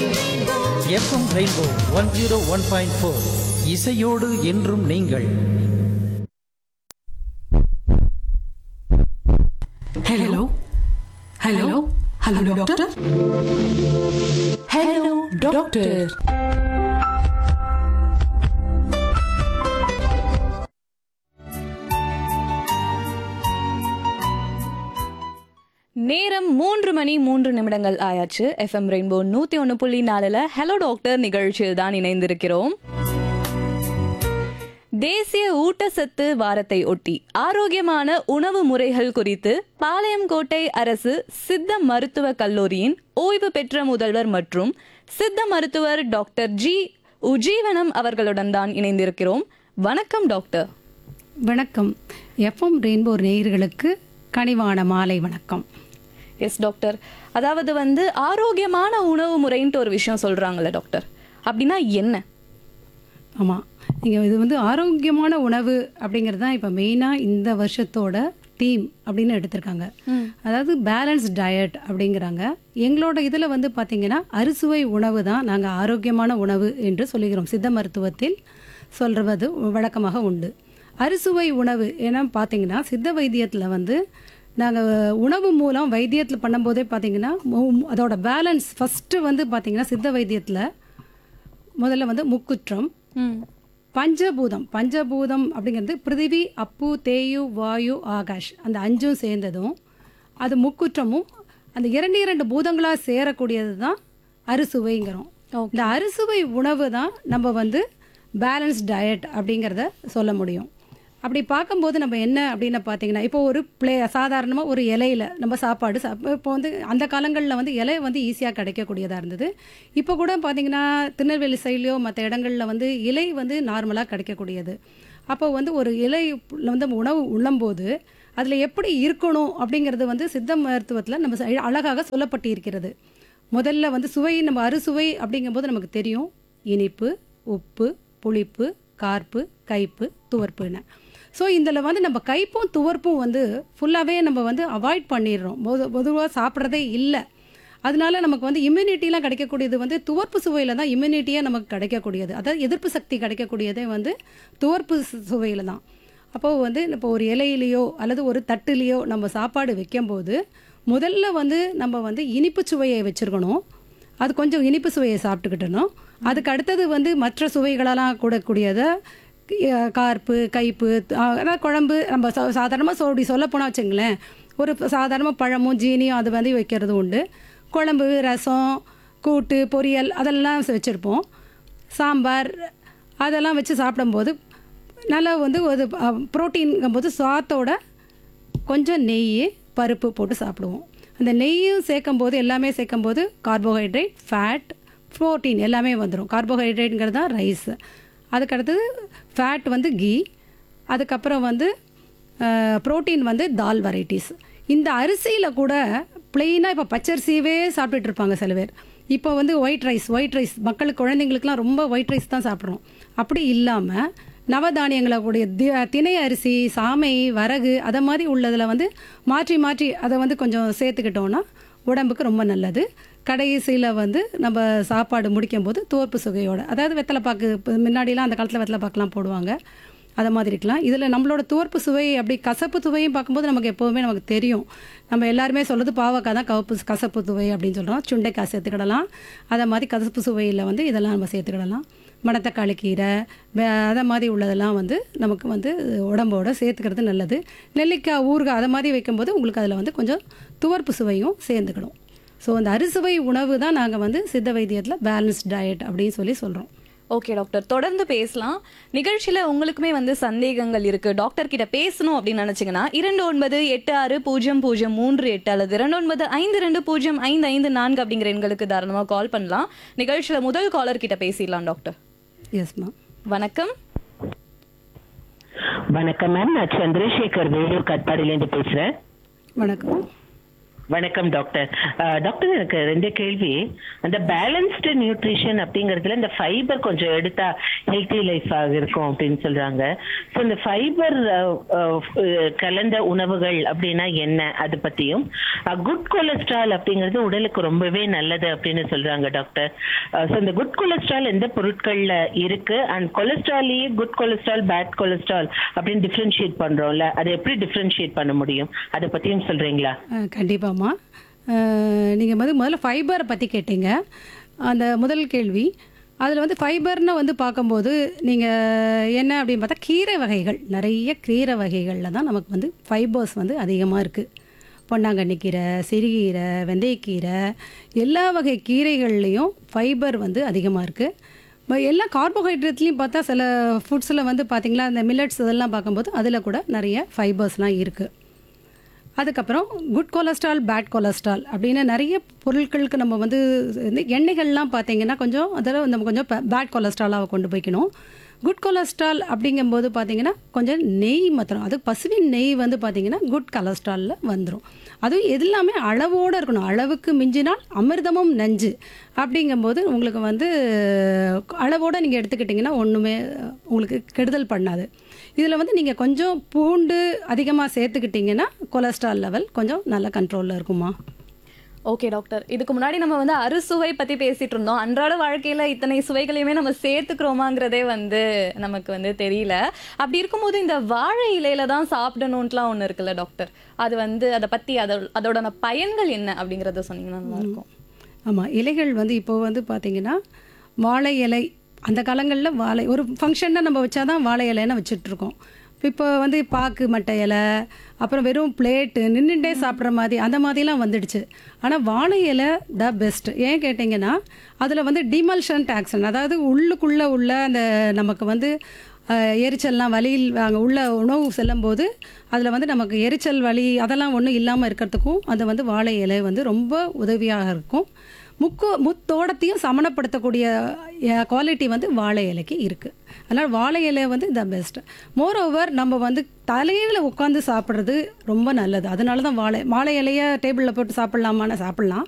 FM rainbow one zero one point four இசையோடு என்றும் நீங்கள் hello hello hello doctor hello doctor நேரம் மூன்று மணி மூன்று நிமிடங்கள் ஆயாச்சு எஃப்எம் ரெயின்போ நூத்தி ஒன்று புள்ளி நாலுல ஹலோ டாக்டர் நிகழ்ச்சியில் தான் இணைந்திருக்கிறோம் தேசிய ஊட்டச்சத்து வாரத்தை ஒட்டி ஆரோக்கியமான உணவு முறைகள் குறித்து பாளையங்கோட்டை அரசு சித்த மருத்துவ கல்லூரியின் ஓய்வு பெற்ற முதல்வர் மற்றும் சித்த மருத்துவர் டாக்டர் ஜி உஜீவனம் அவர்களுடன் தான் இணைந்திருக்கிறோம் வணக்கம் டாக்டர் வணக்கம் எஃப்எம் ரெயின்போ நேயர்களுக்கு கனிவான மாலை வணக்கம் எஸ் டாக்டர் அதாவது வந்து ஆரோக்கியமான உணவு முறைன்ட்டு ஒரு விஷயம் சொல்றாங்கல்ல டாக்டர் அப்படின்னா என்ன ஆமாம் நீங்கள் இது வந்து ஆரோக்கியமான உணவு அப்படிங்கிறது தான் இப்போ மெயினாக இந்த வருஷத்தோட தீம் அப்படின்னு எடுத்திருக்காங்க அதாவது பேலன்ஸ் டயட் அப்படிங்கிறாங்க எங்களோட இதில் வந்து பார்த்திங்கன்னா அறுசுவை உணவு தான் நாங்கள் ஆரோக்கியமான உணவு என்று சொல்லுகிறோம் சித்த மருத்துவத்தில் சொல்கிறது வழக்கமாக உண்டு அறுசுவை உணவு ஏன்னா பார்த்தீங்கன்னா சித்த வைத்தியத்தில் வந்து நாங்கள் உணவு மூலம் வைத்தியத்தில் பண்ணும்போதே பார்த்தீங்கன்னா மு- அதோட பேலன்ஸ் ஃபஸ்ட்டு வந்து பார்த்தீங்கன்னா சித்த வைத்தியத்தில் முதல்ல வந்து முக்குற்றம் பஞ்சபூதம் பஞ்சபூதம் அப்படிங்கிறது பிருத்திவி அப்பு தேயு வாயு ஆகாஷ் அந்த அஞ்சும் சேர்ந்ததும் அது முக்குற்றமும் அந்த இரண்டு இரண்டு பூதங்களாக சேரக்கூடியது தான் அறுசுவைங்கிறோம் இந்த அறுசுவை உணவு தான் நம்ம வந்து பேலன்ஸ் டயட் அப்படிங்கிறத சொல்ல முடியும் அப்படி பார்க்கும்போது நம்ம என்ன அப்படின்னு பார்த்தீங்கன்னா இப்போ ஒரு பிளே சாதாரணமாக ஒரு இலையில நம்ம சாப்பாடு சாப் இப்போ வந்து அந்த காலங்களில் வந்து இலை வந்து ஈஸியாக கிடைக்கக்கூடியதாக இருந்தது இப்போ கூட பார்த்தீங்கன்னா திருநெல்வேலி சைட்லையோ மற்ற இடங்களில் வந்து இலை வந்து நார்மலாக கிடைக்கக்கூடியது அப்போ வந்து ஒரு இலை வந்து நம்ம உணவு உண்ணும்போது அதில் எப்படி இருக்கணும் அப்படிங்கிறது வந்து சித்த மருத்துவத்தில் நம்ம ச- அழகாக சொல்லப்பட்டு இருக்கிறது முதல்ல வந்து சுவை நம்ம அறுசுவை அப்படிங்கும்போது நமக்கு தெரியும் இனிப்பு உப்பு புளிப்பு கார்ப்பு கைப்பு துவர்ப்புன்னு ஸோ இதில் வந்து நம்ம கைப்பும் துவர்ப்பும் வந்து ஃபுல்லாகவே நம்ம வந்து அவாய்ட் பண்ணிடுறோம் பொது பொதுவாக சாப்பிட்றதே இல்லை அதனால நமக்கு வந்து இம்யூனிட்டிலாம் கிடைக்கக்கூடியது வந்து துவர்ப்பு சுவையில் தான் இம்யூனிட்டியாக நமக்கு கிடைக்கக்கூடியது அதாவது எதிர்ப்பு சக்தி கிடைக்கக்கூடியதே வந்து துவர்ப்பு சுவையில் தான் அப்போது வந்து இப்போ ஒரு இலையிலையோ அல்லது ஒரு தட்டுலேயோ நம்ம சாப்பாடு வைக்கும்போது முதல்ல வந்து நம்ம வந்து இனிப்பு சுவையை வச்சுருக்கணும் அது கொஞ்சம் இனிப்பு சுவையை சாப்பிட்டுக்கிட்டணும் அதுக்கு அடுத்தது வந்து மற்ற சுவைகளெல்லாம் கூடக்கூடியதை அஹ், கார்ப்பு கைப்பு அஹ், அதாவது குழம்பு நம்ம சாதாரணமாக சொல்லி சொல்ல போனால் வச்சுங்களேன் ஒரு சாதாரணமாக பழமும் ஜீனியும் அது வந்து வைக்கிறது உண்டு குழம்பு ரசம் கூட்டு பொரியல் அதெல்லாம் வச்சுருப்போம் சாம்பார் அதெல்லாம் வச்சு சாப்பிடும்போது நல்லா வந்து ஒரு ப்ரோட்டீன்ங்கும்போது சாத்தோட கொஞ்சம் நெய் பருப்பு போட்டு சாப்பிடுவோம் அந்த நெய்யும் சேர்க்கும்போது எல்லாமே சேர்க்கும்போது கார்போஹைட்ரேட் ஃபேட் ப்ரோட்டீன் எல்லாமே வந்துடும் கார்போஹைட்ரேட்டுங்கிறது தான் ரைஸ் அதுக்கடுத்தது ஃபேட் வந்து கீ அதுக்கப்புறம் வந்து ப்ரோட்டீன் வந்து தால் வெரைட்டிஸ் இந்த அரிசியில் கூட பிளெயினாக இப்போ பச்சரிசியவே சாப்பிட்டுட்டு இருப்பாங்க சில பேர் இப்போ வந்து ஒயிட் ரைஸ் ஒயிட் ரைஸ் மக்களுக்கு குழந்தைங்களுக்குலாம் ரொம்ப ஒயிட் ரைஸ் தான் சாப்பிட்றோம் அப்படி இல்லாமல் நவதானியங்களை கூடிய தி- திணை அரிசி சாமை வரகு அதை மாதிரி உள்ளதில் வந்து மாற்றி மாற்றி அதை வந்து கொஞ்சம் சேர்த்துக்கிட்டோன்னா உடம்புக்கு ரொம்ப நல்லது கடைசியில் வந்து நம்ம சாப்பாடு முடிக்கும்போது தோற்பு சுகையோட அதாவது வெத்தலைப்பாக்கு இப்போ முன்னாடிலாம் அந்த காலத்தில் வெத்தலைப்பாக்குலாம் போடுவாங்க அதை மாதிரி இருக்கலாம் இதில் நம்மளோட துவர்ப்பு சுவை அப்படி கசப்பு சுவையும் பார்க்கும்போது நமக்கு எப்போவுமே நமக்கு தெரியும் நம்ம எல்லாருமே சொல்கிறது பாவக்காய் தான் கவப்பு கசப்பு சுவை அப்படின்னு சொல்கிறோம் சுண்டைக்காய் சேர்த்துக்கிடலாம் அதை மாதிரி கசப்பு சுவையில் வந்து இதெல்லாம் நம்ம சேர்த்துக்கிடலாம் மணத்தக்காளி கீரை வே- அதை மாதிரி உள்ளதெல்லாம் வந்து நமக்கு வந்து உடம்போட சேர்த்துக்கிறது நல்லது நெல்லிக்காய் ஊறுகாய் அதை மாதிரி வைக்கும்போது உங்களுக்கு அதில் வந்து கொஞ்சம் துவர்ப்பு சுவையும் சேர்ந்துக்கிடும் ஸோ அந்த அறுசுவை உணவு தான் நாங்கள் வந்து சித்த வைத்தியத்தில் பேலன்ஸ் டயட் அப்படின்னு சொல்லி சொல்கிறோம் ஓகே டாக்டர் தொடர்ந்து பேசலாம் நிகழ்ச்சியில உங்களுக்குமே வந்து சந்தேகங்கள் இருக்கு டாக்டர் கிட்ட பேசணும் அப்படின்னு நினைச்சீங்கன்னா இரண்டு ஒன்பது எட்டு ஆறு பூஜ்ஜியம் பூஜ்ஜியம் மூன்று எட்டு அல்லது இரண்டு ஒன்பது ஐந்து ரெண்டு பூஜ்ஜியம் ஐந்து ஐந்து நான்கு அப்படிங்கிற எண்களுக்கு தாராளமாக கால் பண்ணலாம் நிகழ்ச்சியில முதல் காலர் கிட்ட பேசிடலாம் டாக்டர் எஸ் மேம் வணக்கம் வணக்கம் மேம் நான் சந்திரசேகர் வேலூர் கட்பாடியிலேருந்து பேசுறேன் வணக்கம் வணக்கம் டாக்டர் அஹ், டாக்டர் எனக்கு ரெண்டு கேள்வி அந்த பேலன்ஸ்டு நியூட்ரிஷன் அப்படிங்கறதுல இந்த ஃபைபர் கொஞ்சம் எடுத்தா ஹெல்த்தி லைஃபாக இருக்கும் அப்படின்னு சொல்றாங்க ஸோ இந்த ஃபைபர் கலந்த உணவுகள் அப்படின்னா என்ன அது பத்தியும் குட் கொலஸ்ட்ரால் அப்படிங்கிறது உடலுக்கு ரொம்பவே நல்லது அப்படின்னு சொல்றாங்க டாக்டர் ஸோ இந்த குட் கொலஸ்ட்ரால் எந்த பொருட்கள்ல இருக்கு அண்ட் கொலஸ்ட்ராலையே குட் கொலஸ்ட்ரால் பேட் கொலஸ்ட்ரால் அப்படின்னு டிஃபரன்ஷியேட் பண்றோம்ல அதை எப்படி டிஃபரன்ஷியேட் பண்ண முடியும் அதை பத்தியும் சொல்றீங்களா அஹ், கண்டிப்பாம்மா நீங்கள் வந்து முதல்ல ஃபைபரை பற்றி கேட்டீங்க அந்த முதல் கேள்வி அதில் வந்து ஃபைபர்னு வந்து பார்க்கும்போது நீங்கள் என்ன அப்படின்னு பார்த்தா கீரை வகைகள் நிறைய கீரை வகைகளில் தான் நமக்கு வந்து ஃபைபர்ஸ் வந்து அதிகமாக இருக்குது பொன்னாங்கண்ணி கீரை சிறுகீரை வெந்தயக்கீரை எல்லா வகை கீரைகள்லேயும் ஃபைபர் வந்து அதிகமாக இருக்குது எல்லா கார்போஹைட்ரேட்லேயும் பார்த்தா சில ஃபுட்ஸில் வந்து பார்த்திங்களா இந்த மில்லட்ஸ் இதெல்லாம் பார்க்கும்போது அதில் கூட நிறைய ஃபைபர்ஸ்லாம் இருக்குது அதுக்கப்புறம் குட் கொலஸ்ட்ரால் பேட் கொலஸ்ட்ரால் அப்படின்னு நிறைய பொருட்களுக்கு நம்ம வந்து இந்த எண்ணெய்கள்லாம் பார்த்தீங்கன்னா கொஞ்சம் அதில் நம்ம கொஞ்சம் பேட் கொலஸ்ட்ராலாக கொண்டு போய்க்கணும் குட் கொலஸ்ட்ரால் அப்படிங்கும்போது பார்த்தீங்கன்னா கொஞ்சம் நெய் மாத்திரம் அது பசுவின் நெய் வந்து பார்த்தீங்கன்னா குட் கொலஸ்ட்ராலில் வந்துடும் அதுவும் எல்லாமே அளவோடு இருக்கணும் அளவுக்கு மிஞ்சினால் அமிர்தமும் நஞ்சு அப்படிங்கும்போது உங்களுக்கு வந்து அளவோடு நீங்கள் எடுத்துக்கிட்டிங்கன்னா ஒன்றுமே உங்களுக்கு கெடுதல் பண்ணாது இதில் வந்து நீங்கள் கொஞ்சம் பூண்டு அதிகமாக சேர்த்துக்கிட்டிங்கன்னா கொலஸ்ட்ரால் லெவல் கொஞ்சம் நல்ல கண்ட்ரோலில் இருக்குமா ஓகே டாக்டர் இதுக்கு முன்னாடி நம்ம வந்து அறுசுவை பத்தி பேசிட்டு இருந்தோம் அன்றாட வாழ்க்கையில இத்தனை சுவைகளையுமே நம்ம சேர்த்துக்கிறோமாங்கிறதே வந்து நமக்கு வந்து தெரியல அப்படி இருக்கும்போது இந்த வாழை இலையில தான் சாப்பிடணும்ட்டுலாம் ஒன்று இருக்குல்ல டாக்டர் அது வந்து அதை பத்தி அதோட அதோட பயன்கள் என்ன அப்படிங்கறத சொன்னீங்கன்னா நல்லா இருக்கும் ஆமாம் இலைகள் வந்து இப்போ வந்து பார்த்தீங்கன்னா வாழை இலை அந்த காலங்களில் வாழை ஒரு ஃபங்க்ஷன்னா நம்ம வச்சாதான் வாழை இலைன்னு வச்சிட்ருக்கோம் இப்போ வந்து பாக்கு மட்டை இலை அப்புறம் வெறும் பிளேட்டு நின்றுட்டே சாப்பிட்ற மாதிரி அந்த மாதிரிலாம் வந்துடுச்சு ஆனால் வாழை இலை த பெஸ்ட் ஏன் கேட்டிங்கன்னா அதில் வந்து டிமல்ஷன் ஆக்ஷன் அதாவது உள்ளுக்குள்ளே உள்ள அந்த நமக்கு வந்து அஹ், எரிச்சல்லாம் வலியில் அங்கே உள்ள உணவு செல்லும்போது அதில் வந்து நமக்கு எரிச்சல் வலி அதெல்லாம் ஒன்றும் இல்லாமல் இருக்கிறதுக்கும் அது வந்து வாழை இலை வந்து ரொம்ப உதவியாக இருக்கும் முக்கு முத்தோடத்தையும் சமணப்படுத்தக்கூடிய குவாலிட்டி வந்து வாழை இலைக்கு இருக்குது அதனால் வாழை இலை வந்து த பெஸ்ட் மோர் ஓவர் நம்ம வந்து தலையில் உட்காந்து சாப்பிட்றது ரொம்ப நல்லது அதனால தான் வாழை வாழை இலையை டேபிளில் போட்டு சாப்பிட்லாமான்னு சாப்பிட்லாம்